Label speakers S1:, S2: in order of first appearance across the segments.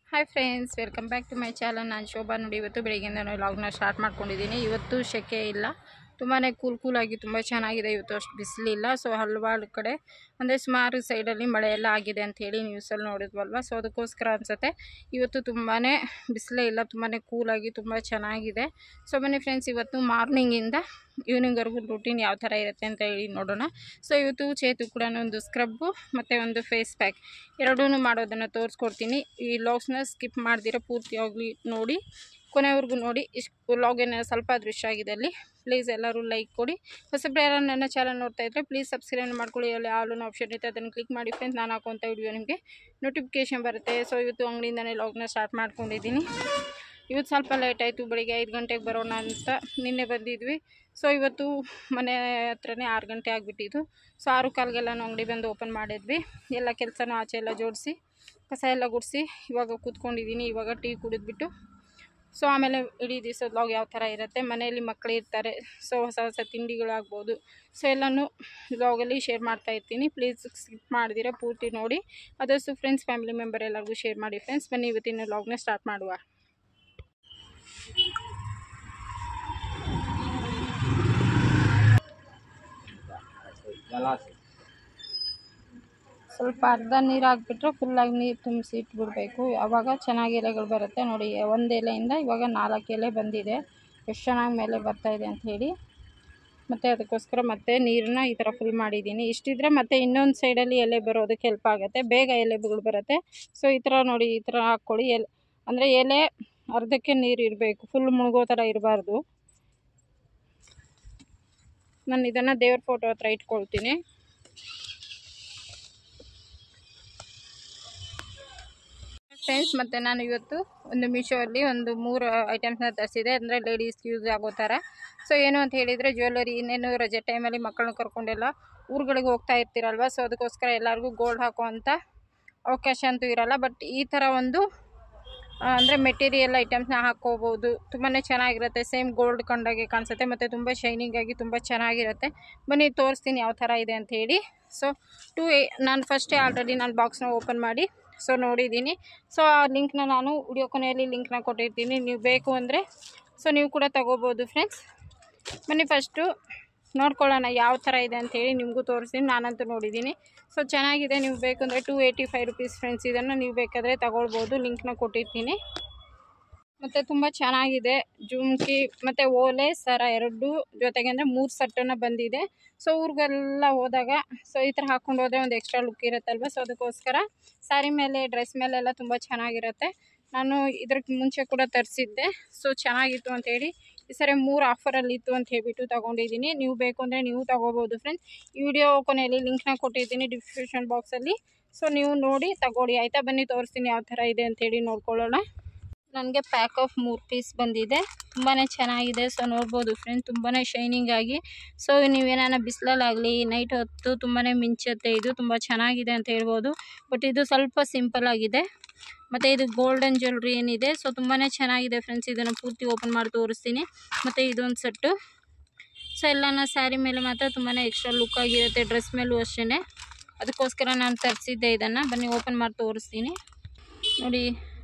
S1: Hi friends welcome back to my channel ನಾನು ಶೋಭಾ ನೋಡಿ ಇವತ್ತು ಬೆಳಿಗ್ಗೆಯಿಂದ ನಾನು ಲಾಗ್ನ ಸ್ಟಾರ್ಟ್ ಮಾಡ್ಕೊಂಡಿದ್ದೀನಿ ಇವತ್ತು ಸೆಕೆ ಇಲ್ಲ ತುಂಬಾ ಕೂಲ್ ಕೂಲಾಗಿ ತುಂಬ ಚೆನ್ನಾಗಿದೆ ಇವತ್ತು ಅಷ್ಟು ಬಿಸಿಲಿಲ್ಲ ಸೊ ಹಲವಾರು ಕಡೆ ಅಂದರೆ ಸುಮಾರು ಸೈಡಲ್ಲಿ ಮಳೆ ಎಲ್ಲ ಆಗಿದೆ ಅಂತ ಹೇಳಿ ನ್ಯೂಸಲ್ಲಿ ನೋಡಿದ್ವಲ್ವ ಸೊ ಅದಕ್ಕೋಸ್ಕರ ಅನಿಸುತ್ತೆ ಇವತ್ತು ತುಂಬಾ ಬಿಸಿಲೇ ಇಲ್ಲ ತುಂಬಾ ಕೂಲಾಗಿ ತುಂಬ ಚೆನ್ನಾಗಿದೆ ಸೊ ಬನ್ನಿ ಫ್ರೆಂಡ್ಸ್ ಇವತ್ತು ಮಾರ್ನಿಂಗಿಂದ ಈವ್ನಿಂಗ್ವರೆಗೂ ರೂಟೀನ್ ಯಾವ ಥರ ಇರುತ್ತೆ ಅಂತ ಹೇಳಿ ನೋಡೋಣ ಸೊ ಇವತ್ತು ಚೇತು ಕೂಡ ಒಂದು ಸ್ಕ್ರಬ್ಬು ಮತ್ತು ಒಂದು ಫೇಸ್ ಪ್ಯಾಕ್ ಎರಡೂ ಮಾಡೋದನ್ನು ತೋರಿಸ್ಕೊಡ್ತೀನಿ ಈ ಲಾಗ್ಸ್ನ ಸ್ಕಿಪ್ ಮಾಡ್ದಿರ ಪೂರ್ತಿಯಾಗಿ ನೋಡಿ ಕೊನೆವರೆಗೂ ನೋಡಿ ಇಷ್ಟು ಲಾಗ್ ಏನೋ ಸ್ವಲ್ಪ ದೃಶ್ಯ ಆಗಿದೆ ಅಲ್ಲಿ ಪ್ಲೀಸ್ ಎಲ್ಲರೂ ಲೈಕ್ ಕೊಡಿ ಹೊಸಬ್ರು ಯಾರು ನನ್ನ ಚಾನಲ್ ನೋಡ್ತಾ ಇದ್ದರೆ ಪ್ಲೀಸ್ ಸಬ್ಸ್ಕ್ರೈಬ್ ಮಾಡ್ಕೊಳ್ಳಿ ಅಲ್ಲಿ ಆಲ್ ಆಪ್ಷನ್ ಇರುತ್ತೆ ಅದನ್ನು ಕ್ಲಿಕ್ ಮಾಡಿ ಫ್ರೆಂಡ್ಸ್ ನಾನು ಹಾಕುವಂಥ ವಿಡಿಯೋ ನಿಮಗೆ ನೋಟಿಫಿಕೇಷನ್ ಬರುತ್ತೆ ಸೊ ಇವತ್ತು ಅಂಗಡಿಯಿಂದನೇ ಲಾಗ್ನ ಸ್ಟಾರ್ಟ್ ಮಾಡ್ಕೊಂಡಿದ್ದೀನಿ ಇವತ್ತು ಸ್ವಲ್ಪ ಲೇಟ್ ಆಯಿತು ಬೆಳಿಗ್ಗೆ ಐದು ಗಂಟೆಗೆ ಬರೋಣ ಅಂತ ನಿನ್ನೆ ಬಂದಿದ್ವಿ ಸೊ ಇವತ್ತು ಮನೆ ಹತ್ರನೇ ಆರು ಗಂಟೆ ಆಗಿಬಿಟ್ಟಿದ್ದು ಸೊ ಆರು ಕಾಲ್ಗೆಲ್ಲ ನಾವು ಅಂಗಡಿ ಬಂದು ಓಪನ್ ಮಾಡಿದ್ವಿ ಎಲ್ಲ ಕೆಲಸನೂ ಆಚೆ ಎಲ್ಲ ಜೋಡಿಸಿ ಕಸ ಎಲ್ಲ ಗುಡಿಸಿ ಇವಾಗ ಕೂತ್ಕೊಂಡಿದ್ದೀನಿ ಇವಾಗ ಟೀ ಕುಡಿದ್ಬಿಟ್ಟು ಸೊ ಆಮೇಲೆ ಇಡೀ ದಿವಸದ ಲಾಗ್ ಯಾವ ಥರ ಇರುತ್ತೆ ಮನೆಯಲ್ಲಿ ಮಕ್ಕಳು ಇರ್ತಾರೆ ಸೊ ಹೊಸ ಹೊಸ ತಿಂಡಿಗಳಾಗ್ಬೋದು ಸೊ ಎಲ್ಲನೂ ಲಾಗಲ್ಲಿ ಶೇರ್ ಮಾಡ್ತಾ ಇರ್ತೀನಿ ಪ್ಲೀಸ್ ಸ್ಕಿಪ್ ಮಾಡಿದಿರ ಪೂರ್ತಿ ನೋಡಿ ಆದಷ್ಟು ಫ್ರೆಂಡ್ಸ್ ಫ್ಯಾಮಿಲಿ ಮೆಂಬರ್ ಎಲ್ಲರಿಗೂ ಶೇರ್ ಮಾಡಿ ಫ್ರೆಂಡ್ಸ್ ಬನ್ನಿ ಇವತ್ತಿನ ಲಾಗ್ನ ಸ್ಟಾರ್ಟ್ ಮಾಡುವ ಸ್ವಲ್ಪ ಅರ್ಧ ನೀರು ಹಾಕ್ಬಿಟ್ರೆ ಫುಲ್ಲಾಗಿ ನೀರು ತುಂಬಿಸಿ ಇಟ್ಬಿಡ್ಬೇಕು ಆವಾಗ ಚೆನ್ನಾಗಿ ಎಲೆಗಳು ಬರುತ್ತೆ ನೋಡಿ ಒಂದು ಎಲೆಯಿಂದ ಇವಾಗ ನಾಲ್ಕು ಎಲೆ ಬಂದಿದೆ ಎಷ್ಟು ಚೆನ್ನಾಗಿ ಮೇಲೆ ಬರ್ತಾ ಇದೆ ಅಂತ ಹೇಳಿ ಮತ್ತು ಅದಕ್ಕೋಸ್ಕರ ಮತ್ತೆ ನೀರನ್ನ ಈ ಥರ ಫುಲ್ ಮಾಡಿದ್ದೀನಿ ಇಷ್ಟಿದ್ರೆ ಮತ್ತೆ ಇನ್ನೊಂದು ಸೈಡಲ್ಲಿ ಎಲೆ ಬರೋದಕ್ಕೆ ಹೆಲ್ಪ್ ಆಗುತ್ತೆ ಬೇಗ ಎಲೆಗಳು ಬರುತ್ತೆ ಸೊ ಈ ಥರ ನೋಡಿ ಈ ಥರ ಹಾಕ್ಕೊಳ್ಳಿ ಎಲೆ ಅಂದರೆ ಎಲೆ ಅರ್ಧಕ್ಕೆ ನೀರು ಇರಬೇಕು ಫುಲ್ ಮುಳುಗೋ ಥರ ಇರಬಾರ್ದು ನಾನು ಇದನ್ನು ದೇವ್ರ ಫೋಟೋ ಹತ್ರ ಇಟ್ಕೊಳ್ತೀನಿ ಫ್ರೆಂಡ್ಸ್ ಮತ್ತು ನಾನು ಇವತ್ತು ಒಂದು ಮೀಶೋಲ್ಲಿ ಒಂದು ಮೂರು ಐಟಮ್ಸ್ನ ತರಿಸಿದೆ ಅಂದರೆ ಲೇಡೀಸ್ಗೆ ಯೂಸ್ ಆಗೋ ಥರ ಸೊ ಏನು ಅಂತ ಹೇಳಿದರೆ ಜ್ಯುವೆಲ್ಲರಿ ಇನ್ನೇನು ರಜೆ ಟೈಮಲ್ಲಿ ಮಕ್ಕಳನ್ನ ಕರ್ಕೊಂಡೆಲ್ಲ ಊರುಗಳಿಗೆ ಹೋಗ್ತಾ ಇರ್ತೀರಲ್ವ ಸೊ ಅದಕ್ಕೋಸ್ಕರ ಎಲ್ಲರಿಗೂ ಗೋಲ್ಡ್ ಹಾಕುವಂಥ ಅವಕಾಶ ಅಂತೂ ಇರಲ್ಲ ಬಟ್ ಈ ಥರ ಒಂದು ಅಂದರೆ ಮೆಟೀರಿಯಲ್ ಐಟಮ್ಸ್ನ ಹಾಕ್ಕೋಬೋದು ತುಂಬಾ ಚೆನ್ನಾಗಿರುತ್ತೆ ಸೇಮ್ ಗೋಲ್ಡ್ ಕಂಡಾಗೆ ಕಾಣಿಸುತ್ತೆ ಮತ್ತು ತುಂಬ ಶೈನಿಂಗ್ ಆಗಿ ತುಂಬ ಚೆನ್ನಾಗಿರುತ್ತೆ ಬನ್ನಿ ತೋರಿಸ್ತೀನಿ ಯಾವ ಥರ ಇದೆ ಅಂತ ಹೇಳಿ ಸೊ ಟು ನಾನು ಫಸ್ಟೇ ಆಲ್ರೆಡಿ ನಾನು ಬಾಕ್ಸ್ನ ಓಪನ್ ಮಾಡಿ ಸೊ ನೋಡಿದ್ದೀನಿ ಸೊ ಆ ಲಿಂಕ್ನ ನಾನು ವಿಡಿಯೋ ಕೊನೆಯಲ್ಲಿ ಲಿಂಕ್ನ ಕೊಟ್ಟಿರ್ತೀನಿ ನೀವು ಬೇಕು ಅಂದರೆ ಸೊ ನೀವು ಕೂಡ ತಗೋಬೋದು ಫ್ರೆಂಡ್ಸ್ ಬನ್ನಿ ಫಸ್ಟು ನೋಡ್ಕೊಳ್ಳೋಣ ಯಾವ ಥರ ಇದೆ ಅಂಥೇಳಿ ನಿಮಗೂ ತೋರಿಸ್ತೀನಿ ನಾನಂತೂ ನೋಡಿದ್ದೀನಿ ಸೊ ಚೆನ್ನಾಗಿದೆ ನೀವು ಬೇಕಂದರೆ two eighty five rupees friends ಇದನ್ನು ನೀವು ಬೇಕಾದರೆ ತಗೊಳ್ಬೋದು ಲಿಂಕ್ನ ಕೊಟ್ಟಿರ್ತೀನಿ ಮತ್ತು ತುಂಬ ಚೆನ್ನಾಗಿದೆ ಜುಮ್ಕಿ ಮತ್ತು ಓಲೆ ಸರ ಎರಡು ಜೊತೆಗೆ ಅಂದರೆ ಮೂರು ಸೆಟ್ಟನ್ನು ಬಂದಿದೆ ಸೊ ಊರಿಗೆಲ್ಲ ಹೋದಾಗ ಸೊ ಈ ಥರ ಹಾಕ್ಕೊಂಡು ಹೋದರೆ ಒಂದು ಎಕ್ಸ್ಟ್ರಾ ಲುಕ್ ಇರುತ್ತಲ್ವ ಸೊ ಅದಕ್ಕೋಸ್ಕರ ಸ್ಯಾರಿ ಮೇಲೆ ಡ್ರೆಸ್ ಮೇಲೆಲ್ಲ ತುಂಬ ಚೆನ್ನಾಗಿರುತ್ತೆ ನಾನು ಇದಕ್ಕೆ ಮುಂಚೆ ಕೂಡ ತರಿಸಿದ್ದೆ ಸೊ ಚೆನ್ನಾಗಿತ್ತು ಅಂತೇಳಿ ಈ ಸರಿ ಮೂರು ಆಫರಲ್ಲಿ ಇತ್ತು ಅಂತ ಹೇಳ್ಬಿಟ್ಟು ತೊಗೊಂಡಿದ್ದೀನಿ ನೀವು ಬೇಕು ಅಂದರೆ ನೀವು ತೊಗೋಬೋದು ಫ್ರೆಂಡ್ಸ್ ಈ ವಿಡಿಯೋ ಕೊನೆಯಲ್ಲಿ ಲಿಂಕ್ನ ಕೊಟ್ಟಿದ್ದೀನಿ ಡಿಸ್ಕ್ರಿಪ್ಷನ್ ಬಾಕ್ಸಲ್ಲಿ ಸೊ ನೀವು ನೋಡಿ ತಗೊಳ್ಳಿ ಆಯಿತಾ ಬನ್ನಿ ತೋರಿಸ್ತೀನಿ ಯಾವ ಥರ ಇದೆ ಅಂತೇಳಿ ನೋಡ್ಕೊಳ್ಳೋಣ ನನಗೆ ಪ್ಯಾಕ್ ಆಫ್ ಮೂರು ಪೀಸ್ ಬಂದಿದೆ ತುಂಬಾ ಚೆನ್ನಾಗಿದೆ ಸೊ ನೋಡ್ಬೋದು ಫ್ರೆಂಡ್ ತುಂಬಾ ಶೈನಿಂಗ್ ಆಗಿ ಸೊ ನೀವೇನಾನ ಬಿಸಿಲಲ್ಲಾಗಲಿ ನೈಟ್ ಹೊತ್ತು ತುಂಬಾ ಮಿಂಚುತ್ತೆ ಇದು ತುಂಬ ಚೆನ್ನಾಗಿದೆ ಅಂತ ಹೇಳ್ಬೋದು ಬಟ್ ಇದು ಸ್ವಲ್ಪ ಸಿಂಪಲ್ ಆಗಿದೆ ಮತ್ತು ಇದು ಗೋಲ್ಡನ್ ಜ್ಯುವೆಲ್ರಿ ಏನಿದೆ ಸೊ ತುಂಬಾ ಚೆನ್ನಾಗಿದೆ ಫ್ರೆಂಡ್ಸ್ ಇದನ್ನು ಪೂರ್ತಿ ಓಪನ್ ಮಾಡಿ ತೋರಿಸ್ತೀನಿ ಮತ್ತು ಇದೊಂದು ಸೆಟ್ಟು ಸೊ ಎಲ್ಲನ ಸ್ಯಾರಿ ಮೇಲೆ ಮಾತ್ರ ತುಂಬಾ ಎಕ್ಸ್ಟ್ರಾ ಲುಕ್ ಆಗಿರುತ್ತೆ ಡ್ರೆಸ್ ಮೇಲೂ ಅಷ್ಟೇ ಅದಕ್ಕೋಸ್ಕರ ನಾನು ತರಿಸಿದ್ದೆ ಇದನ್ನು ಬನ್ನಿ ಓಪನ್ ಮಾಡಿ ತೋರಿಸ್ತೀನಿ ನೋಡಿ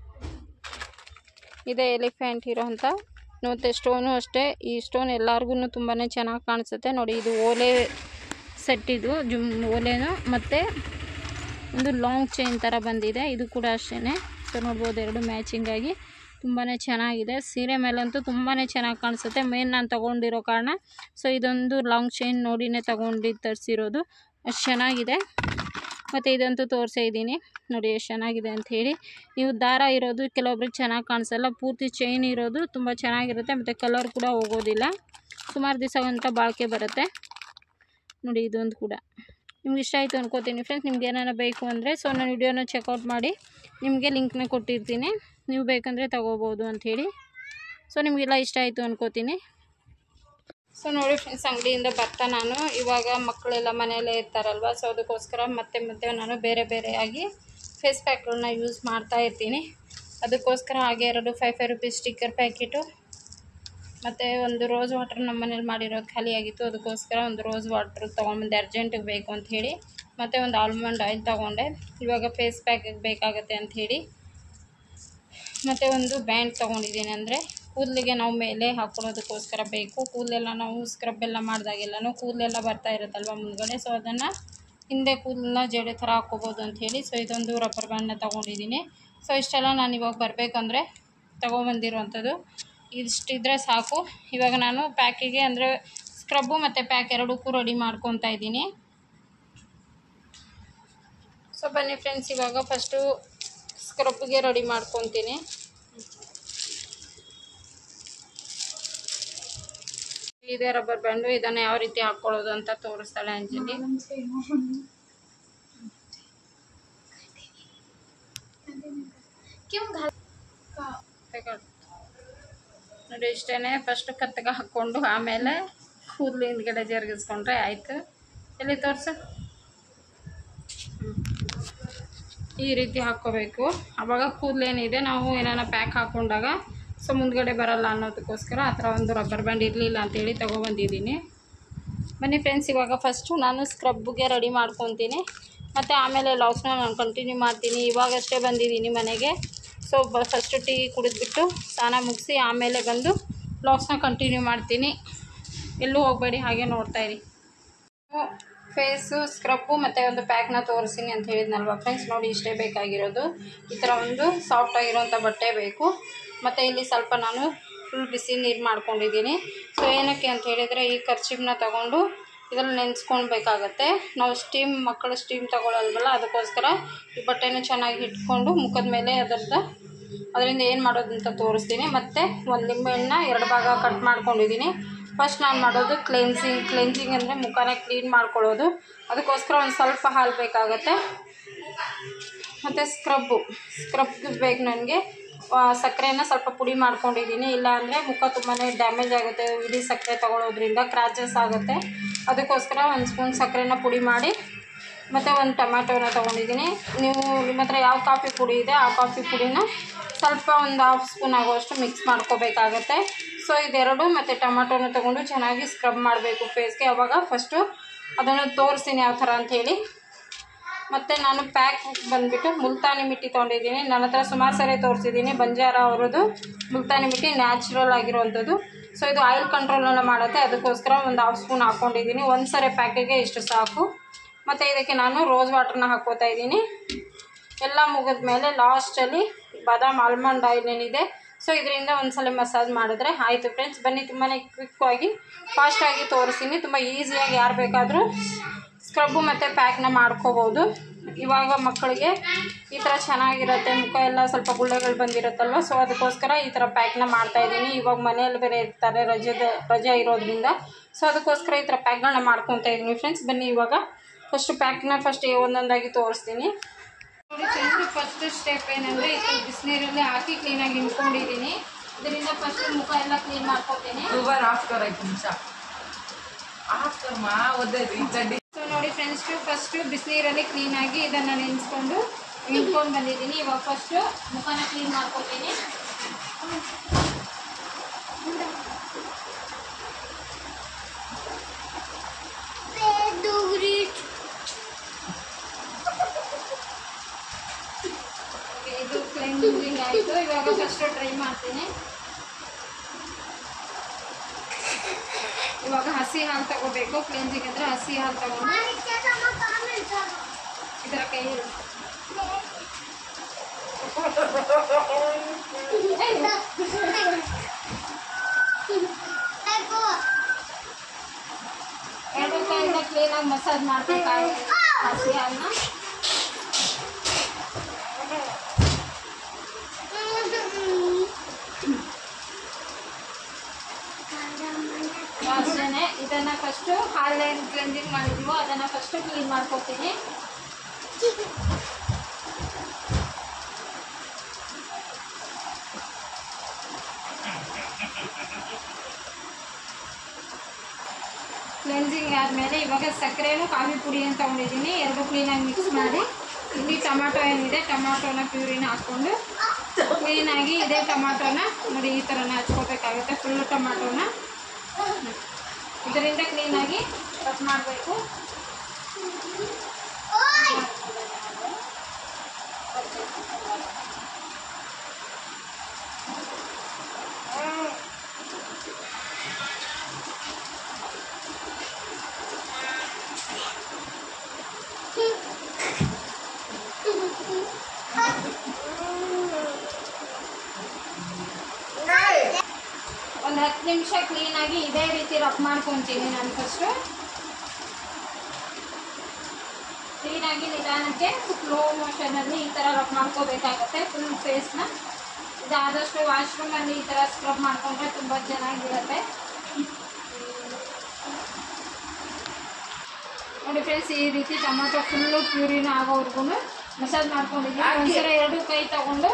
S1: ಇದೆ ಎಲಿಫೆಂಟ್ ಇರೋಂಥ ಮತ್ತು ಸ್ಟೋನು ಅಷ್ಟೇ ಈ ಸ್ಟೋನ್ ಎಲ್ಲರಿಗೂ ತುಂಬಾ ಚೆನ್ನಾಗಿ ಕಾಣಿಸುತ್ತೆ ನೋಡಿ ಇದು ಓಲೆ ಸೆಟ್ ಇದು ಜುಮ್ ಓಲೆನು ಮತ್ತು ಒಂದು ಲಾಂಗ್ ಚೈನ್ ಥರ ಬಂದಿದೆ ಇದು ಕೂಡ ಅಷ್ಟೇ ಸೊ ನೋಡ್ಬೋದು ಎರಡು ಮ್ಯಾಚಿಂಗ್ ಆಗಿ ತುಂಬಾ ಚೆನ್ನಾಗಿದೆ ಸೀರೆ ಮೇಲಂತೂ ತುಂಬಾ ಚೆನ್ನಾಗಿ ಕಾಣಿಸುತ್ತೆ ಮೇನ್ ನಾನು ತೊಗೊಂಡಿರೋ ಕಾರಣ ಸೊ ಇದೊಂದು ಲಾಂಗ್ ಚೈನ್ ನೋಡಿನೇ ತೊಗೊಂಡು ತರಿಸಿರೋದು ಅಷ್ಟು ಚೆನ್ನಾಗಿದೆ ಮತ್ತು ಇದಂತೂ ತೋರಿಸೇ ಇದ್ದೀನಿ ನೋಡಿ ಎಷ್ಟು ಚೆನ್ನಾಗಿದೆ ಅಂತ ಹೇಳಿ ನೀವು ದಾರ ಇರೋದು ಕೆಲವೊಬ್ರಿಗೆ ಚೆನ್ನಾಗಿ ಕಾಣಿಸಲ್ಲ ಪೂರ್ತಿ ಚೈನ್ ಇರೋದು ತುಂಬ ಚೆನ್ನಾಗಿರುತ್ತೆ ಮತ್ತು ಕಲರ್ ಕೂಡ ಹೋಗೋದಿಲ್ಲ ಸುಮಾರು ದಿವಸ ಅಂತ ಬಾಳಿಕೆ ಬರುತ್ತೆ ನೋಡಿ ಇದೊಂದು ಕೂಡ ನಿಮ್ಗೆ ಇಷ್ಟ ಆಯಿತು ಅನ್ಕೋತೀನಿ ಫ್ರೆಂಡ್ಸ್ ನಿಮ್ಗೆ ಏನಾರ ಬೇಕು ಅಂದರೆ ಸೊ ನಾನು ವಿಡಿಯೋನ ಚೆಕ್ಔಟ್ ಮಾಡಿ ನಿಮಗೆ ಲಿಂಕ್ನ ಕೊಟ್ಟಿರ್ತೀನಿ ನೀವು ಬೇಕಂದರೆ ತೊಗೋಬೋದು ಅಂಥೇಳಿ ಸೊ ನಿಮಗೆಲ್ಲ ಇಷ್ಟ ಆಯಿತು ಅನ್ಕೋತೀನಿ ಸೊ ನೋಡಿ ಫ್ರೆಂಡ್ಸ್ ಅಂಗಡಿಯಿಂದ ಬರ್ತಾ ನಾನು ಇವಾಗ ಮಕ್ಕಳೆಲ್ಲ ಮನೆಯಲ್ಲೇ ಇರ್ತಾರಲ್ವ ಸೊ ಅದಕ್ಕೋಸ್ಕರ ಮತ್ತೆ ಮತ್ತೆ ನಾನು ಬೇರೆ ಬೇರೆಯಾಗಿ ಫೇಸ್ ಪ್ಯಾಕ್ಗಳನ್ನ ಯೂಸ್ ಮಾಡ್ತಾ ಇರ್ತೀನಿ ಅದಕ್ಕೋಸ್ಕರ ಹಾಗೆ ಎರಡು five five rupees sticker packet ಮತ್ತು ಒಂದು ರೋಸ್ ವಾಟರ್ ನಮ್ಮ ಮನೇಲಿ ಮಾಡಿರೋದು ಖಾಲಿ ಆಗಿತ್ತು ಅದಕ್ಕೋಸ್ಕರ ಒಂದು ರೋಸ್ ವಾಟ್ರ್ ತೊಗೊಂಬಂದೆ ಅರ್ಜೆಂಟಿಗೆ ಬೇಕು ಅಂತ ಹೇಳಿ ಮತ್ತು ಒಂದು ಆಲ್ಮಂಡ್ ಆಯಿಲ್ ತೊಗೊಂಡೆ ಇವಾಗ ಫೇಸ್ ಪ್ಯಾಕಿಗೆ ಬೇಕಾಗುತ್ತೆ ಅಂತ ಹೇಳಿ ಮತ್ತು ಒಂದು ಬ್ಯಾಂಡ್ ತೊಗೊಂಡಿದ್ದೀನಿ ಅಂದರೆ ಕೂದಲಿಗೆ ನಾವು ಮೇಲೆ ಹಾಕ್ಕೊಳ್ಳೋದಕ್ಕೋಸ್ಕರ ಬೇಕು ಕೂದಲೆಲ್ಲ ನಾವು ಸ್ಕ್ರಬ್ ಎಲ್ಲ ಮಾಡಿದಾಗೆಲ್ಲನೂ ಕೂದಲೆಲ್ಲ ಬರ್ತಾ ಇರುತ್ತಲ್ವ ಮುಂದ್ಗಡೆ ಸೊ ಅದನ್ನು ಹಿಂದೆ ಕೂದಲನ್ನ ಜಡೆ ಥರ ಹಾಕ್ಕೋಬೋದು ಅಂಥೇಳಿ ಸೊ ಇದೊಂದು ರಬ್ಬರ್ ಬ್ಯಾಂಡ್ನ ತೊಗೊಂಡಿದ್ದೀನಿ ಸೊ ಇಷ್ಟೆಲ್ಲ ನಾನು ಇವಾಗ ಬರಬೇಕಂದ್ರೆ ತೊಗೊಬಂದಿರುವಂಥದ್ದು ಇಷ್ಟಿದ್ರೆ ಸಾಕು ಇವಾಗ ನಾನು ಪ್ಯಾಕಿಗೆ ಅಂದರೆ ಸ್ಕ್ರಬ್ಬು ಮತ್ತು ಪ್ಯಾಕ್ ಎರಡಕ್ಕೂ ರೆಡಿ ಮಾಡ್ಕೊತಾ ಇದ್ದೀನಿ ಸೊ ಬನ್ನಿ ಫ್ರೆಂಡ್ಸ್ ಇವಾಗ ಫಸ್ಟು ಸ್ಕ್ರಬ್ಗೆ ರೆಡಿ ಮಾಡ್ಕೊತೀನಿ ಇದೇ ರಬ್ಬರ್ ಬ್ಯಾಂಡು ಇದನ್ನು ಯಾವ ರೀತಿ ಹಾಕ್ಕೊಳ್ಳೋದು ಅಂತ ತೋರಿಸ್ತಾಳೆ ಅಂಜಲಿ
S2: क्यों घाल
S1: ತಗೊಳ್ಳಿ. ನೋಡಿ ಇಷ್ಟೇ ಫಸ್ಟ್ ಕತ್ತಗೆ ಹಾಕ್ಕೊಂಡು ಆಮೇಲೆ ಕೂದಲು ಹಿಂದ್ಗಡೆ ಜರುಗಿಸ್ಕೊಂಡ್ರೆ ಆಯಿತು ಎಲ್ಲಿ ತೋರಿಸು ಈ ರೀತಿ ಹಾಕ್ಕೋಬೇಕು ಆವಾಗ ಕೂದಲೇನಿದೆ ನಾವು ಏನಾರ ಪ್ಯಾಕ್ ಹಾಕ್ಕೊಂಡಾಗ ಸೊ ಮುಂದ್ಗಡೆ ಬರಲ್ಲ ಅನ್ನೋದಕ್ಕೋಸ್ಕರ ಆ ಥರ ಒಂದು ರಬ್ಬರ್ ಬ್ಯಾಂಡ್ ಇರಲಿಲ್ಲ ಅಂತೇಳಿ ತೊಗೊಬಂದಿದ್ದೀನಿ ಬನ್ನಿ ಫ್ರೆಂಡ್ಸ್ ಇವಾಗ ಫಸ್ಟು ನಾನು ಸ್ಕ್ರಬ್ಗೆ ರೆಡಿ ಮಾಡ್ಕೊತೀನಿ ಮತ್ತು ಆಮೇಲೆ ಲಾಕ್ಸ್ನ ನಾನು ಕಂಟಿನ್ಯೂ ಮಾಡ್ತೀನಿ ಇವಾಗಷ್ಟೇ ಬಂದಿದ್ದೀನಿ ಮನೆಗೆ ಸೊ ಬ ಫಸ್ಟು ಟೀ ಕುಡಿದ್ಬಿಟ್ಟು ಸ್ನಾನ ಮುಗಿಸಿ ಆಮೇಲೆ ಬಂದು ಲಾಕ್ಸ್ನ ಕಂಟಿನ್ಯೂ ಮಾಡ್ತೀನಿ ಎಲ್ಲೂ ಹೋಗಬೇಡಿ ಹಾಗೆ ನೋಡ್ತಾ ಇರಿ ಫೇಸು ಸ್ಕ್ರಬ್ಬು ಮತ್ತು ಒಂದು ಪ್ಯಾಕ್ನ ತೋರಿಸ್ತೀನಿ ಅಂತ ಹೇಳಿದ್ನಲ್ವ ಫ್ರೆಂಡ್ಸ್ ನೋಡಿ ಇಷ್ಟೇ ಬೇಕಾಗಿರೋದು ಈ ಥರ ಒಂದು ಸಾಫ್ಟ್ ಆಗಿರೋಂಥ ಬಟ್ಟೆ ಬೇಕು ಮತ್ತು ಇಲ್ಲಿ ಸ್ವಲ್ಪ ನಾನು ಫುಲ್ ಬಿಸಿ ನೀರು ಮಾಡ್ಕೊಂಡಿದ್ದೀನಿ ಸೊ ಏನಕ್ಕೆ ಅಂತ ಹೇಳಿದರೆ ಈ ಖರ್ಚಿನ ತಗೊಂಡು ಇದರಲ್ಲಿ ನೆನೆಸ್ಕೊಳ್ಬೇಕಾಗತ್ತೆ ನಾವು ಸ್ಟೀಮ್ ಮಕ್ಕಳು ಸ್ಟೀಮ್ ತಗೊಳ್ಳಲ್ವಲ್ಲ ಅದಕ್ಕೋಸ್ಕರ ಈ ಬಟ್ಟೆನ ಚೆನ್ನಾಗಿ ಇಟ್ಕೊಂಡು ಮುಖದ ಮೇಲೆ ಅದರದ್ದು ಅದರಿಂದ ಏನು ಮಾಡೋದು ಅಂತ ತೋರಿಸ್ತೀನಿ ಮತ್ತು ಒಂದು ನಿಂಬೆಹಣ್ಣ ಎರಡು ಭಾಗ ಕಟ್ ಮಾಡ್ಕೊಂಡಿದ್ದೀನಿ ಫಸ್ಟ್ ನಾನು ಮಾಡೋದು ಕ್ಲೆನ್ಸಿಂಗ್ ಕ್ಲೆನ್ಸಿಂಗ್ ಅಂದರೆ ಮುಖನ ಕ್ಲೀನ್ ಮಾಡ್ಕೊಳ್ಳೋದು ಅದಕ್ಕೋಸ್ಕರ ಒಂದು ಸ್ವಲ್ಪ ಹಾಲು ಬೇಕಾಗತ್ತೆ ಮತ್ತು ಸ್ಕ್ರಬ್ಬು ಸ್ಕ್ರಬ್ಗೆ ಬೇಕು ನನಗೆ ಸಕ್ಕರೆನ ಸ್ವಲ್ಪ ಪುಡಿ ಮಾಡ್ಕೊಂಡಿದ್ದೀನಿ ಇಲ್ಲಾಂದರೆ ಮುಖ ತುಂಬಾ ಡ್ಯಾಮೇಜ್ ಆಗುತ್ತೆ ಇಡೀ ಸಕ್ಕರೆ ತಗೊಳ್ಳೋದ್ರಿಂದ ಕ್ರ್ಯಾಚಸ್ ಆಗುತ್ತೆ ಅದಕ್ಕೋಸ್ಕರ ಒಂದು ಸ್ಪೂನ್ ಸಕ್ಕರೆನ ಪುಡಿ ಮಾಡಿ ಮತ್ತು ಒಂದು ಟೊಮ್ಯಾಟೋನ ತೊಗೊಂಡಿದ್ದೀನಿ ನೀವು ನಿಮ್ಮ ಹತ್ರ ಯಾವ ಕಾಫಿ ಪುಡಿ ಇದೆ ಆ ಕಾಫಿ ಪುಡಿನ ಸ್ವಲ್ಪ ಒಂದು ಹಾಫ್ ಸ್ಪೂನ್ ಆಗುವಷ್ಟು ಮಿಕ್ಸ್ ಮಾಡ್ಕೋಬೇಕಾಗತ್ತೆ ಸೊ ಇದೆರಡು ಮತ್ತು ಟೊಮ್ಯಾಟೋನ ತೊಗೊಂಡು ಚೆನ್ನಾಗಿ ಸ್ಕ್ರಬ್ ಮಾಡಬೇಕು ಫೇಸ್ಗೆ ಅವಾಗ ಫಸ್ಟು ಅದನ್ನು ತೋರಿಸ್ತೀನಿ ಯಾವ ಥರ ಅಂಥೇಳಿ ಮತ್ತು ನಾನು ಪ್ಯಾಕ್ ಬಂದುಬಿಟ್ಟು ಮುಲ್ತಾನಿ ಮಿಟ್ಟಿ ತೊಗೊಂಡಿದ್ದೀನಿ ನನ್ನ ಹತ್ರ ಸುಮಾರು ಸರಿ ತೋರಿಸಿದ್ದೀನಿ ಬಂಜಾರ ಅವರದ್ದು ಮುಲ್ತಾನಿ ಮಿಟ್ಟಿ ನ್ಯಾಚುರಲ್ ಆಗಿರುವಂಥದ್ದು ಸೊ ಇದು ಆಯಿಲ್ ಕಂಟ್ರೋಲನ್ನು ಮಾಡುತ್ತೆ ಅದಕ್ಕೋಸ್ಕರ ಒಂದು ಹಾಫ್ ಸ್ಪೂನ್ ಹಾಕ್ಕೊಂಡಿದ್ದೀನಿ ಒಂದು ಸರಿ ಪ್ಯಾಕಿಗೆ ಇಷ್ಟು ಸಾಕು ಮತ್ತು ಇದಕ್ಕೆ ನಾನು ರೋಸ್ ವಾಟ್ರನ್ನ ಹಾಕ್ಕೋತಾ ಇದ್ದೀನಿ ಎಲ್ಲ ಮುಗಿದ ಮೇಲೆ ಲಾಸ್ಟಲ್ಲಿ ಬಾದಾಮ್ ಆಲ್ಮಂಡ್ ಆಯಿಲ್ ಏನಿದೆ ಸೊ ಇದರಿಂದ ಒಂದ್ಸಲ ಮಸಾಜ್ ಮಾಡಿದ್ರೆ ಆಯಿತು ಫ್ರೆಂಡ್ಸ್ ಬನ್ನಿ ತುಂಬಾ ಕ್ವಿಕ್ಕಾಗಿ ಫಾಸ್ಟಾಗಿ ತೋರಿಸ್ತೀನಿ ತುಂಬ ಈಸಿಯಾಗಿ ಯಾರು ಬೇಕಾದರೂ ಸ್ಕ್ರಬ್ಬು ಮತ್ತು ಪ್ಯಾಕ್ನ ಮಾಡ್ಕೋಬೋದು ಇವಾಗ ಮಕ್ಕಳಿಗೆ ಈ ಥರ ಚೆನ್ನಾಗಿರುತ್ತೆ ಮುಖ ಎಲ್ಲ ಸ್ವಲ್ಪ ಗುಳ್ಳೆಗಳು ಬಂದಿರುತ್ತಲ್ವ ಸೊ ಅದಕ್ಕೋಸ್ಕರ ಈ ಥರ ಪ್ಯಾಕ್ನ ಮಾಡ್ತಾಯಿದ್ದೀನಿ ಇವಾಗ ಮನೆಯಲ್ಲಿ ಬೇರೆ ಇರ್ತಾರೆ ರಜೆದ ರಜೆ ಇರೋದ್ರಿಂದ ಸೊ ಅದಕ್ಕೋಸ್ಕರ ಈ ಥರ ಪ್ಯಾಕ್ಗಳನ್ನ ಮಾಡ್ಕೊತಾ ಇದ್ದೀನಿ ಫ್ರೆಂಡ್ಸ್ ಬನ್ನಿ ಇವಾಗ ಫಸ್ಟ್ ಪ್ಯಾಕ್ನ ಫಸ್ಟ್ ಒಂದೊಂದಾಗಿ ತೋರಿಸ್ತೀನಿ ನೋಡಿ ಫ್ರೆಂಡ್ಸ್ ಫಸ್ಟ್ ಸ್ಟೆಪ್ ಏನಂದರೆ ಇದು ಬಿಸಿನೀರಲ್ಲಿ ಹಾಕಿ ಕ್ಲೀನಾಗಿ ಹಿಂಡ್ಕೊಂಡಿದ್ದೀನಿ ಇದರಿಂದ ಫಸ್ಟ್ ಮುಖ ಎಲ್ಲ ಕ್ಲೀನ್ ಮಾಡ್ಕೊತೀನಿ
S3: ऊबर ऑफ कर एक निमिष ऑफ कर मा ಒದ್ದೈತಿ ಈ ಚಡ್ಡಿ
S1: ಸೊ ನೋಡಿ ಫ್ರೆಂಡ್ಸ್ ಫಸ್ಟು ಬಿಸಿನೀರಲ್ಲಿ ಕ್ಲೀನಾಗಿ ಇದನ್ನು ನೆನೆಸ್ಕೊಂಡು ಹಿಂಡ್ಕೊಂಡು ಬಂದಿದ್ದೀನಿ ಇವಾಗ ಫಸ್ಟು ಮುಖನ ಕ್ಲೀನ್ ಮಾಡ್ಕೊತೀನಿ Okay, ಇದು ಕ್ಲೆನ್ಸಿಂಗ್ ಆಯಿತು ಇವಾಗ ಫಸ್ಟು ಟ್ರೈ ಮಾಡ್ತೀನಿ ಇವಾಗ ಹಸಿ ಹಾಲು ತಗೋಬೇಕು ಕ್ಲೆನ್ಸಿಂಗ್ ಅಂದರೆ ಹಸಿ ಹಾಲು ತಗೊಂಡು ಇದರ ಕೈಯಲ್ಲಿ ಎರಡು ಕೈಯಿಂದ ಕ್ಲೀನಾಗಿ ಮಸಾಜ್ ಮಾಡ್ಬೇಕಾಗುತ್ತೆ ಹಸಿ ಹಾಲನ್ನ ಅಷ್ಟೇ ಇದನ್ನ ಫಸ್ಟು ಹಾಲೇನು ಕ್ಲೆನ್ಸಿಂಗ್ ಮಾಡಿದ್ವೋ ಅದನ್ನ ಫಸ್ಟು ಕ್ಲೀನ್ ಮಾಡ್ಕೊತೀನಿ ಕ್ಲೆನ್ಸಿಂಗ್ ಆದಮೇಲೆ ಇವಾಗ ಸಕ್ಕರೆನೂ ಕಾಫಿ ಪುಡಿ ಅಂತ ತೊಗೊಂಡಿದ್ದೀನಿ ಎರಡು ಕ್ಲೀನಾಗಿ ಮಿಕ್ಸ್ ಮಾಡಿ ಇಲ್ಲಿ ಟೊಮಾಟೊ ಏನಿದೆ ಟೊಮಾಟೊನ ಪ್ಯೂರಿನ ಹಾಕ್ಕೊಂಡು ಕ್ಲೀನಾಗಿ ಇದೇ ಟೊಮಾಟೊನ ನೋಡಿ ಈ ಥರನ ಹಚ್ಕೋಬೇಕಾಗುತ್ತೆ ಫುಲ್ ಟೊಮಾಟೊನ ಇದರಿಂದ ಕ್ಲೀನಾಗಿ ಕಟ್ ಮಾಡಬೇಕು ಒಂದು ಹತ್ತು ನಿಮಿಷ ಕ್ಲೀನಾಗಿ ಇದೇ ರೀತಿ ರಫ್ ಮಾಡ್ಕೊತೀನಿ ನಾನು ಫಸ್ಟು ಕ್ಲೀನಾಗಿ ನಿಧಾನಕ್ಕೆ ಸ್ಲೋ ಮೋಷನಲ್ಲಿ ಈ ಥರ ರಫ್ ಮಾಡ್ಕೋಬೇಕಾಗತ್ತೆ ಫುಲ್ ಫೇಸ್ನ ಇದಾದಷ್ಟು ವಾಶ್ರೂಮಲ್ಲಿ ಈ ಥರ ಸ್ಕ್ರಬ್ ಮಾಡ್ಕೊಂಡ್ರೆ ತುಂಬ ಚೆನ್ನಾಗಿರುತ್ತೆ ನೋಡಿ ಫ್ರೆಂಡ್ಸ್ ಈ ರೀತಿ ಟೊಮೊಟೊ ಫುಲ್ಲು ಪ್ಯೂರಿನ ಆಗೋವರೆಗೂ ಮಸಾಜ್ ಮಾಡ್ಕೊಂಡಿದ್ದೀನಿ ಒಂದ್ಸಲ ಎರಡು ಕೈ ತಗೊಂಡು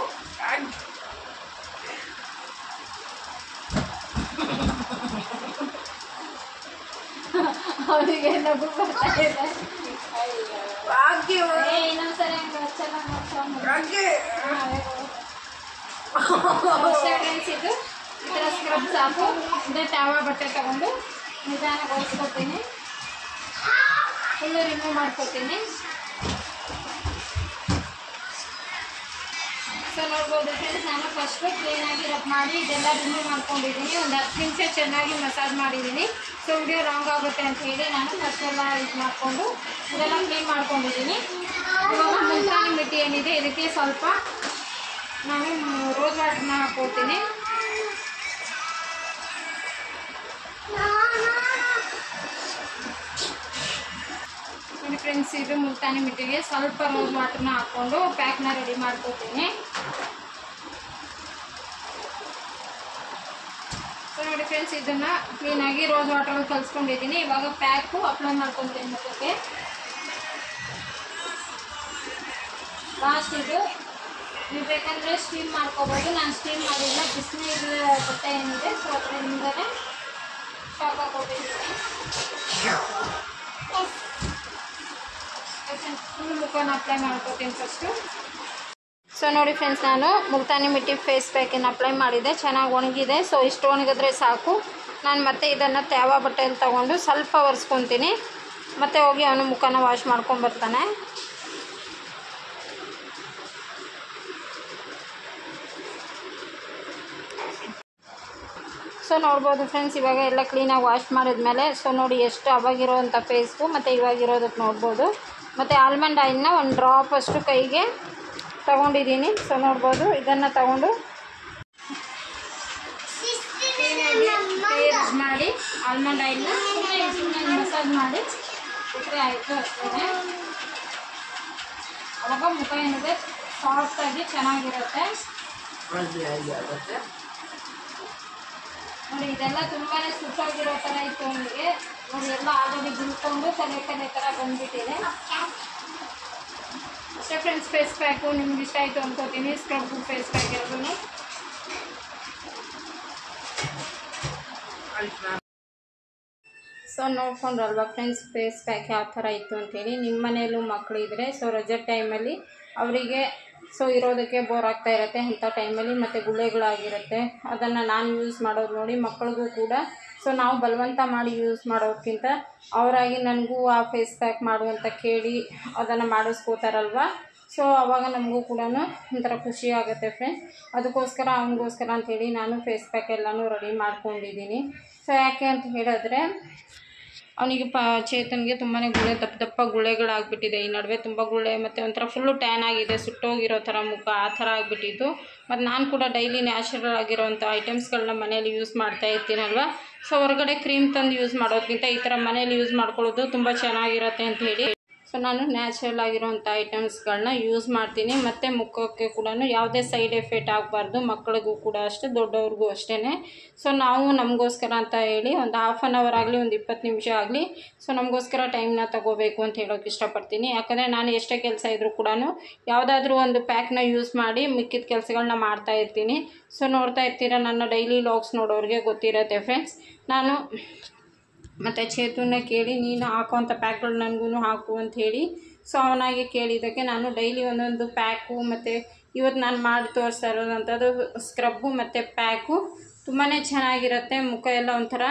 S1: ಅವರಿಗೆ ನಗು ಬರ್ತಾ ಇದೆ
S3: ಭಾಗ್ಯ
S1: ಏ ಇನ್ನೊಂದ್ಸರಿ ಹಂಗೆ ಚೆನ್ನಾಗಿ ಮಾಡ್ಕೊಂಡು
S3: ಭಾಗ್ಯ
S1: ಅಷ್ಟೇ ಫ್ರೆಂಡ್ಸ್ ಇದು ಈ ಥರ ಸ್ಕ್ರಬ್ ಸಾಕು ಇದೇ ಟಾವ ಬಟ್ಟೆ ತಗೊಂಡು ನಿಧಾನಕ್ಕೆ ಒರೆಸ್ಕೊತೀನಿ ಫುಲ್ಲು ರಿಮೂವ್ ಮಾಡ್ಕೊತೀನಿ ಸೊ ನೋಡ್ಬೋದು ಫ್ರೆಂಡ್ಸ್ ನಾನು ಫಸ್ಟು ಕ್ಲೀನಾಗಿ ರಬ್ ಮಾಡಿ ಇದೆಲ್ಲ ರಿಮೂವ್ ಮಾಡ್ಕೊಂಡಿದ್ದೀನಿ ಒಂದು ಹತ್ತು ನಿಮಿಷ ಚೆನ್ನಾಗಿ ಮಸಾಜ್ ಮಾಡಿದ್ದೀನಿ ಸೊ ವಿಡಿಯೋ ರಾಂಗ್ ಆಗುತ್ತೆ ಅಂತ ಹೇಳಿ ನಾನು ಫಸ್ಟ್ ಎಲ್ಲ ಇದು ಮಾಡಿಕೊಂಡು ಇದೆಲ್ಲ ಕ್ಲೀನ್ ಮಾಡ್ಕೊಂಡಿದ್ದೀನಿ ಇವಾಗ ಮುಲ್ತಾನಿ ಮಿಟ್ಟಿ ಏನಿದೆ ಇದಕ್ಕೆ ಸ್ವಲ್ಪ ನಾನು ರೋಸ್ ವಾಟರ್ನ ಹಾಕ್ಕೊಳ್ತೀನಿ ನೋಡಿ ಫ್ರೆಂಡ್ಸ್ ಇದು ಮುಲ್ತಾನಿ ಮಿಟ್ಟಿಗೆ ಸ್ವಲ್ಪ ರೋಸ್ ವಾಟರ್ನ ಹಾಕ್ಕೊಂಡು ಪ್ಯಾಕ್ನ ರೆಡಿ ಮಾಡ್ಕೊತೀನಿ ಸೊ ನೋಡಿ ಫ್ರೆಂಡ್ಸ್ ಇದನ್ನ ಕ್ಲೀನಾಗಿ ರೋಸ್ ವಾಟರ್ ಕಲಿಸ್ಕೊಂಡಿದ್ದೀನಿ ಇವಾಗ ಪ್ಯಾಕು ಅಪ್ಲೈ ಮಾಡ್ಕೊತೀನಿ ಮುಖಕ್ಕೆ ಲಾಸ್ಟ್ ಇದು ನೀವು ಬೇಕಂದರೆ ಸ್ಟೀಮ್ ಮಾಡ್ಕೋಬೋದು ನಾನು ಸ್ಟೀಮ್ ಮಾಡಿಲ್ಲ ಬಿಸಿನೀರು ಬಟ್ಟೆ ಏನಿದೆ ಸೊ ಅದರಿಂದಲೇ ಶಾಕ್ ಹಾಕೋತಿದ್ದೀನಿ ಫುಲ್ ಮುಖನ ಅಪ್ಲೈ ಮಾಡ್ಕೋತೀನಿ ಫಸ್ಟು ಸೊ ನೋಡಿ ಫ್ರೆಂಡ್ಸ್ ನಾನು ಮುಲ್ತಾನಿ ಮಿಟ್ಟಿ ಫೇಸ್ ಪ್ಯಾಕನ್ನು ಅಪ್ಲೈ ಮಾಡಿದೆ ಚೆನ್ನಾಗಿ ಒಣಗಿದೆ ಸೊ ಇಷ್ಟು ಒಣಗಿದ್ರೆ ಸಾಕು ನಾನು ಮತ್ತೆ ಇದನ್ನು ತ್ಯಾವ ಬಟ್ಟೆಯಲ್ಲಿ ತೊಗೊಂಡು ಸ್ವಲ್ಪ ಒರೆಸ್ಕೊತೀನಿ ಮತ್ತೆ ಹೋಗಿ ಅವನು ಮುಖನ ವಾಶ್ ಮಾಡ್ಕೊಂಡು ಬರ್ತಾನೆ ಸೊ ನೋಡ್ಬೋದು ಫ್ರೆಂಡ್ಸ್ ಇವಾಗ ಎಲ್ಲ ಕ್ಲೀನಾಗಿ ವಾಶ್ ಮಾಡಿದ್ಮೇಲೆ ಸೊ ನೋಡಿ ಎಷ್ಟು ಅವಾಗಿರೋವಂಥ ಫೇಸ್ಗೂ ಮತ್ತು ಇವಾಗಿರೋದಕ್ಕೆ ನೋಡ್ಬೋದು ಮತ್ತು ಆಲ್ಮಂಡ್ ಆಯಿಲ್ನ ಒಂದು ಡ್ರಾಪ್ ಅಷ್ಟು ಕೈಗೆ ತಗೊಂಡಿದ್ದೀನಿ ಸೊ ನೋಡ್ಬೋದು ಇದನ್ನು ತಗೊಂಡು ಯೂಸ್ ಮಾಡಿ ಆಲ್ಮಂಡ್ ಆಯಿಲ್ನ ಸುಮ್ಮನೆ ಮಸಾಜ್ ಮಾಡಿ ಬಿಟ್ಟರೆ ಆಯಿತು ಅಷ್ಟೇ ಅವಾಗ ಮುಖ ಏನಿದೆ ಸಾಫ್ಟಾಗಿ ಚೆನ್ನಾಗಿರುತ್ತೆ
S3: ಒಳ್ಳೆ ಆಗುತ್ತೆ
S1: ನೋಡಿ ಇದೆಲ್ಲ ತುಂಬಾನೇ ಸುಟ್ಟೋಗಿರೋ ಥರ ಇತ್ತು ಅವನಿಗೆ ನೋಡಿ ಎಲ್ಲ ಆಲ್ರೆಡಿ ಬಿಳ್ಕೊಂಡು ತಲೆ ತಲೆ ಥರ ಬಂದ್ಬಿಟ್ಟಿದೆ ಅಷ್ಟೇ ಫ್ರೆಂಡ್ಸ್ ಫೇಸ್ ಪ್ಯಾಕು ನಿಮ್ಗೆ ಇಷ್ಟ ಆಯಿತು ಅನ್ಕೋತೀನಿ ಸ್ಕ್ರಬ್ ಫೇಸ್ ಪ್ಯಾಕ್ ಎರಡೂ ಸೊ ನೋಡ್ಕೊಂಡ್ರಲ್ವಾ ಫ್ರೆಂಡ್ಸ್ ಫೇಸ್ ಪ್ಯಾಕ್ ಯಾವ ಥರ ಇತ್ತು ಅಂತೇಳಿ ನಿಮ್ಮ ಮನೆಯಲ್ಲೂ ಮಕ್ಕಳು ಇದ್ದರೆ ಸೊ ರಜೆ ಟೈಮಲ್ಲಿ ಅವರಿಗೆ ಸೊ ಇರೋದಕ್ಕೆ ಬೋರ್ ಆಗ್ತಾ ಇರುತ್ತೆ ಅಂಥ ಟೈಮಲ್ಲಿ ಮತ್ತು ಗುಳ್ಳೆಗಳಾಗಿರುತ್ತೆ ಅದನ್ನು ನಾನು ಯೂಸ್ ಮಾಡೋದು ನೋಡಿ ಮಕ್ಕಳಿಗೂ ಕೂಡ ಸೊ ನಾವು ಬಲವಂತ ಮಾಡಿ ಯೂಸ್ ಮಾಡೋದಕ್ಕಿಂತ ಅವರಾಗಿ ನನಗೂ ಆ ಫೇಸ್ ಪ್ಯಾಕ್ ಮಾಡುವಂತ ಕೇಳಿ ಅದನ್ನು ಮಾಡಿಸ್ಕೋತಾರಲ್ವ ಸೊ ಅವಾಗ ನಮಗೂ ಕೂಡ ಒಂಥರ ಖುಷಿ ಆಗುತ್ತೆ ಫ್ರೆಂಡ್ಸ್ ಅದಕ್ಕೋಸ್ಕರ ಅವನಿಗೋಸ್ಕರ ಅಂಥೇಳಿ ನಾನು ಫೇಸ್ ಪ್ಯಾಕ್ ಎಲ್ಲನೂ ರೆಡಿ ಮಾಡ್ಕೊಂಡಿದ್ದೀನಿ ಸೊ ಯಾಕೆ ಅಂತ ಹೇಳಿದ್ರೆ ಅವನಿಗೆ ಪ ಚೇತನ್ಗೆ ತುಂಬಾ ಗುಳ್ಳೆ ದಪ್ಪ ದಪ್ಪ ಗುಳ್ಳೆಗಳಾಗ್ಬಿಟ್ಟಿದೆ ಈ ನಡುವೆ ತುಂಬ ಗುಳ್ಳೆ ಮತ್ತು ಒಂಥರ ಫುಲ್ಲು ಟ್ಯಾನ್ ಆಗಿದೆ ಸುಟ್ಟೋಗಿರೋ ಥರ ಮುಖ ಆ ಥರ ಆಗಿಬಿಟ್ಟಿತ್ತು ಮತ್ತು ನಾನು ಕೂಡ ಡೈಲಿ ನ್ಯಾಚುರಲ್ ಆಗಿರೋವಂಥ ಐಟಮ್ಸ್ಗಳನ್ನ ಮನೇಲಿ ಯೂಸ್ ಮಾಡ್ತಾ ಇರ್ತೀನಲ್ವ ಸೊ ಹೊರಗಡೆ ಕ್ರೀಮ್ ತಂದು ಯೂಸ್ ಮಾಡೋದಕ್ಕಿಂತ ಈ ಥರ ಮನೇಲಿ ಯೂಸ್ ಮಾಡ್ಕೊಳ್ಳೋದು ತುಂಬ ಚೆನ್ನಾಗಿರುತ್ತೆ ಅಂತ ಹೇಳಿ ಸೊ ನಾನು ನ್ಯಾಚುರಲ್ ಆಗಿರೋಂಥ ಐಟಮ್ಸ್ಗಳನ್ನ ಯೂಸ್ ಮಾಡ್ತೀನಿ ಮತ್ತು ಮುಖಕ್ಕೆ ಕೂಡ ಯಾವುದೇ ಸೈಡ್ ಎಫೆಕ್ಟ್ ಆಗಬಾರ್ದು ಮಕ್ಕಳಿಗೂ ಕೂಡ ಅಷ್ಟೇ ದೊಡ್ಡವ್ರಿಗೂ ಅಷ್ಟೇ ಸೊ ನಾವು ನಮಗೋಸ್ಕರ ಅಂತ ಹೇಳಿ ಒಂದು ಹಾಫ್ ಆನ್ ಅವರ್ ಆಗಲಿ ಒಂದು ಇಪ್ಪತ್ತು ನಿಮಿಷ ಆಗಲಿ ಸೊ ನಮಗೋಸ್ಕರ ಟೈಮ್ನ ತಗೋಬೇಕು ಅಂತ ಹೇಳೋಕೆ ಇಷ್ಟಪಡ್ತೀನಿ ಯಾಕಂದರೆ ನಾನು ಎಷ್ಟೇ ಕೆಲಸ ಇದ್ದರೂ ಕೂಡ ಯಾವುದಾದ್ರೂ ಒಂದು ಪ್ಯಾಕ್ನ ಯೂಸ್ ಮಾಡಿ ಮಿಕ್ಕಿದ ಕೆಲಸಗಳನ್ನ ಮಾಡ್ತಾ ಇರ್ತೀನಿ ಸೊ ನೋಡ್ತಾ ಇರ್ತೀರ ನನ್ನ ಡೈಲಿ ಲಾಗ್ಸ್ ನೋಡೋರಿಗೆ ಗೊತ್ತಿರುತ್ತೆ ಫ್ರೆಂಡ್ಸ್ ನಾನು ಮತ್ತು ಚೇತುನ ಕೇಳಿ ನೀನು ಹಾಕುವಂಥ ಪ್ಯಾಕ್ಗಳು ನನಗೂ ಹಾಕು ಅಂತ ಹೇಳಿ ಸೊ ಅವನಾಗಿ ಕೇಳಿದ್ದಕ್ಕೆ ನಾನು ಡೈಲಿ ಒಂದೊಂದು ಪ್ಯಾಕು ಮತ್ತು ಇವತ್ತು ನಾನು ಮಾಡಿ ತೋರಿಸ್ತಾ ಇರೋದಂಥದ್ದು ಸ್ಕ್ರಬ್ಬು ಮತ್ತು ಪ್ಯಾಕು ತುಂಬಾ ಚೆನ್ನಾಗಿರುತ್ತೆ ಮುಖ ಎಲ್ಲ ಒಂಥರ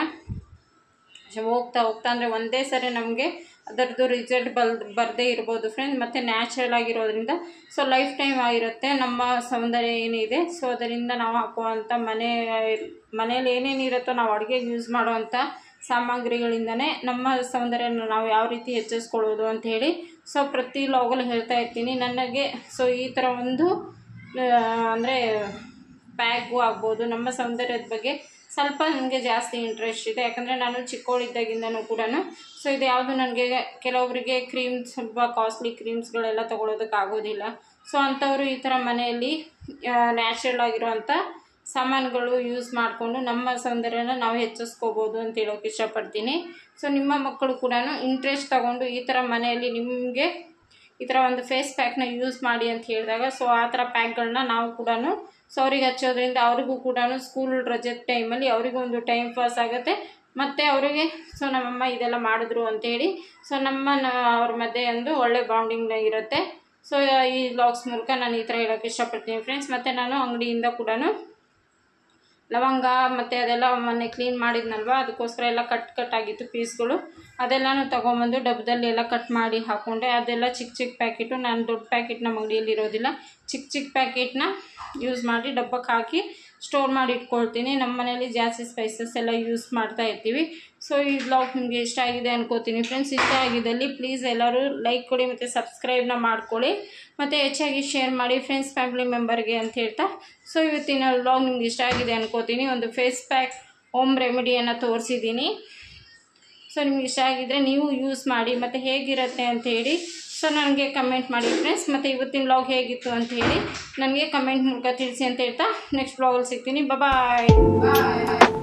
S1: ಹೋಗ್ತಾ ಹೋಗ್ತಾ ಅಂದರೆ ಒಂದೇ ಸರಿ ನಮಗೆ ಅದರದ್ದು ರಿಸಲ್ಟ್ ಬಲ್ ಬರದೇ ಇರ್ಬೋದು ಫ್ರೆಂಡ್ ಮತ್ತು ನ್ಯಾಚುರಲ್ ಆಗಿರೋದ್ರಿಂದ ಸೊ ಲೈಫ್ ಟೈಮ್ ಆಗಿರುತ್ತೆ ನಮ್ಮ ಸೌಂದರ್ಯ ಏನಿದೆ ಸೊ ಅದರಿಂದ ನಾವು ಹಾಕುವಂಥ ಮನೆ ಮನೇಲಿ ಏನೇನಿರುತ್ತೋ ನಾವು ಅಡುಗೆಗೆ ಯೂಸ್ ಮಾಡುವಂಥ ಸಾಮಗ್ರಿಗಳಿಂದನೇ ನಮ್ಮ ಸೌಂದರ್ಯನ ನಾವು ಯಾವ ರೀತಿ ಹೆಚ್ಚಿಸ್ಕೊಳ್ಳೋದು ಅಂತ ಹೇಳಿ ಸೊ ಪ್ರತಿ ಲಾಗಲ್ಲಿ ಹೇಳ್ತಾ ಇರ್ತೀನಿ ನನಗೆ ಸೊ ಈ ಥರ ಒಂದು ಅಂದರೆ ಪ್ಯಾಕು ಆಗ್ಬೋದು ನಮ್ಮ ಸೌಂದರ್ಯದ ಬಗ್ಗೆ ಸ್ವಲ್ಪ ನನಗೆ ಜಾಸ್ತಿ ಇಂಟ್ರೆಸ್ಟ್ ಇದೆ ಯಾಕಂದರೆ ನಾನು ಚಿಕ್ಕವಳಿದ್ದಾಗಿಂದನೂ ಕೂಡ ಸೊ ಇದು ಯಾವುದು ನನಗೆ ಕೆಲವೊಬ್ಬರಿಗೆ ಕ್ರೀಮ್ಸ್ ಸ್ವಲ್ಪ ಕಾಸ್ಟ್ಲಿ ಕ್ರೀಮ್ಸ್ಗಳೆಲ್ಲ ತೊಗೊಳೋದಕ್ಕೆ ಆಗೋದಿಲ್ಲ ಸೊ ಅಂಥವರು ಈ ಥರ ಮನೆಯಲ್ಲಿ ನ್ಯಾಚುರಲ್ ಆಗಿರೋವಂಥ ಸಾಮಾನುಗಳು ಯೂಸ್ ಮಾಡಿಕೊಂಡು ನಮ್ಮ ಸೌಂದರ್ಯನ ನಾವು ಹೆಚ್ಚಿಸ್ಕೋಬೋದು ಅಂತ ಹೇಳೋಕೆ ಇಷ್ಟಪಡ್ತೀನಿ ಸೊ ನಿಮ್ಮ ಮಕ್ಕಳು ಕೂಡ ಇಂಟ್ರೆಸ್ಟ್ ತಗೊಂಡು ಈ ಥರ ಮನೆಯಲ್ಲಿ ನಿಮಗೆ ಈ ಥರ ಒಂದು ಫೇಸ್ ಪ್ಯಾಕ್ನ ಯೂಸ್ ಮಾಡಿ ಅಂತ ಹೇಳಿದಾಗ ಸೊ ಆ ಥರ ಪ್ಯಾಕ್ಗಳನ್ನ ನಾವು ಕೂಡ ಸೊ ಅವ್ರಿಗೆ ಹಚ್ಚೋದ್ರಿಂದ ಅವ್ರಿಗೂ ಕೂಡ ಸ್ಕೂಲ್ ರಜೆ ಟೈಮಲ್ಲಿ ಅವರಿಗೂ ಒಂದು ಟೈಮ್ ಪಾಸ್ ಆಗುತ್ತೆ ಮತ್ತು ಅವರಿಗೆ ಸೊ ನಮ್ಮಮ್ಮ ಇದೆಲ್ಲ ಮಾಡಿದ್ರು ಅಂತೇಳಿ ಸೊ ನಮ್ಮ ನ- ಅವ್ರ ಮಧ್ಯೆ ಒಂದು ಒಳ್ಳೆ ಬಾಂಡಿಂಗ್ ಇರುತ್ತೆ ಸೊ ಈ ವ್ಲಾಗ್ಸ್ ಮೂಲಕ ನಾನು ಈ ಥರ ಹೇಳೋಕ್ಕೆ ಇಷ್ಟಪಡ್ತೀನಿ ಫ್ರೆಂಡ್ಸ್ ಮತ್ತು ನಾನು ಅಂಗಡಿಯಿಂದ ಕೂಡ ಲವಂಗ ಮತ್ತು ಅದೆಲ್ಲ ಮೊನ್ನೆ ಕ್ಲೀನ್ ಮಾಡಿದ್ನಲ್ವ ಅದಕ್ಕೋಸ್ಕರ ಎಲ್ಲ ಕಟ್ ಕಟ್ ಆಗಿತ್ತು ಪೀಸ್ಗಳು ಅದೆಲ್ಲನೂ ತೊಗೊಂಬಂದು ಡಬ್ಬದಲ್ಲಿ ಎಲ್ಲ ಕಟ್ ಮಾಡಿ ಹಾಕ್ಕೊಂಡೆ ಅದೆಲ್ಲ ಚಿಕ್ಕ ಚಿಕ್ಕ ಪ್ಯಾಕೆಟು ನಾನು ದೊಡ್ಡ ಪ್ಯಾಕೆಟ್ ನಮ್ಮ ಅಂಗಡಿಯಲ್ಲಿ ಇರೋದಿಲ್ಲ ಚಿಕ್ಕ ಚಿಕ್ಕ ಪ್ಯಾಕೆಟ್ನ ಯೂಸ್ ಮಾಡಿ ಡಬ್ಬಕ್ಕೆ ಹಾಕಿ ಸ್ಟೋರ್ ಮಾಡಿ ಇಟ್ಕೊಳ್ತೀನಿ ನಮ್ಮ ಮನೇಲಿ ಜಾಸ್ತಿ ಸ್ಪೈಸಸ್ ಎಲ್ಲ ಯೂಸ್ ಮಾಡ್ತಾ ಇರ್ತೀವಿ ಸೊ ಈ ಬ್ಲಾಗ್ ನಿಮಗೆ ಇಷ್ಟ ಆಗಿದೆ ಅನ್ಕೋತೀನಿ ಫ್ರೆಂಡ್ಸ್ ಇಷ್ಟ ಆಗಿದ್ದಲ್ಲಿ ಪ್ಲೀಸ್ ಎಲ್ಲರೂ ಲೈಕ್ ಕೊಡಿ ಮತ್ತು ಸಬ್ಸ್ಕ್ರೈಬ್ನ ಮಾಡ್ಕೊಳ್ಳಿ ಮತ್ತು ಹೆಚ್ಚಾಗಿ ಶೇರ್ ಮಾಡಿ ಫ್ರೆಂಡ್ಸ್ ಫ್ಯಾಮಿಲಿ ಮೆಂಬರ್ಗೆ ಅಂತ ಹೇಳ್ತಾ ಸೊ ಇವತ್ತಿನ ವ್ಲಾಗ್ ನಿಮ್ಗೆ ಇಷ್ಟ ಆಗಿದೆ ಅನ್ಕೋತೀನಿ ಒಂದು ಫೇಸ್ ಪ್ಯಾಕ್ ಹೋಮ್ ರೆಮಿಡಿಯನ್ನು ತೋರಿಸಿದ್ದೀನಿ ಸೊ ನಿಮ್ಗೆ ಇಷ್ಟ ಆಗಿದ್ದರೆ ನೀವು ಯೂಸ್ ಮಾಡಿ ಮತ್ತು ಹೇಗಿರುತ್ತೆ ಅಂತ ಹೇಳಿ ಸೊ ನನಗೆ ಕಮೆಂಟ್ ಮಾಡಿ ಫ್ರೆಂಡ್ಸ್ ಮತ್ತು ಇವತ್ತಿನ ವ್ಲಾಗ್ ಹೇಗಿತ್ತು ಅಂತ ಹೇಳಿ ನನಗೆ ಕಮೆಂಟ್ ಮೂಲಕ ತಿಳಿಸಿ ಅಂತ ಹೇಳ್ತಾ ನೆಕ್ಸ್ಟ್ ವ್ಲಾಗಲ್ಲಿ ಸಿಗ್ತೀನಿ ಬಾಯ್
S3: ಬಾಯ್